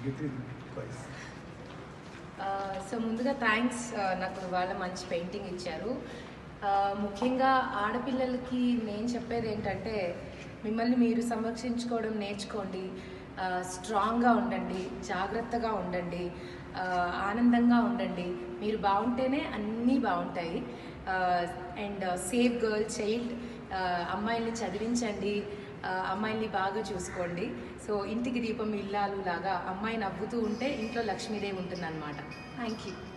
get it twice. So ముందుగా thanks నాకు ఇవాళ మంచి పెయింటింగ్ ఇచ్చారు ఆ, ముఖ్యంగా ఆడపిల్లలకి నేను చెప్పేది ఏంటంటే మిమ్మల్ని మీరు సంరక్షించుకోవడం నేర్చుకోండి ఆ, స్ట్రాంగ్గా ఉండండి జాగ్రత్తగా ఉండండి ఆ, ఆనందంగా ఉండండి మీరు బాగుంటేనే అన్నీ బాగుంటాయి అండ్ సేఫ్ గర్ల్ చైల్డ్ అమ్మాయిల్ని చదివించండి ఆ, అమ్మాయిల్ని బాగా చూసుకోండి సో ఇంటికి దీపం ఇల్లాలు లాగా అమ్మాయి నవ్వుతూ ఉంటే ఇంట్లో లక్ష్మీదేవి ఉంటుందన్నమాట థ్యాంక్ యూ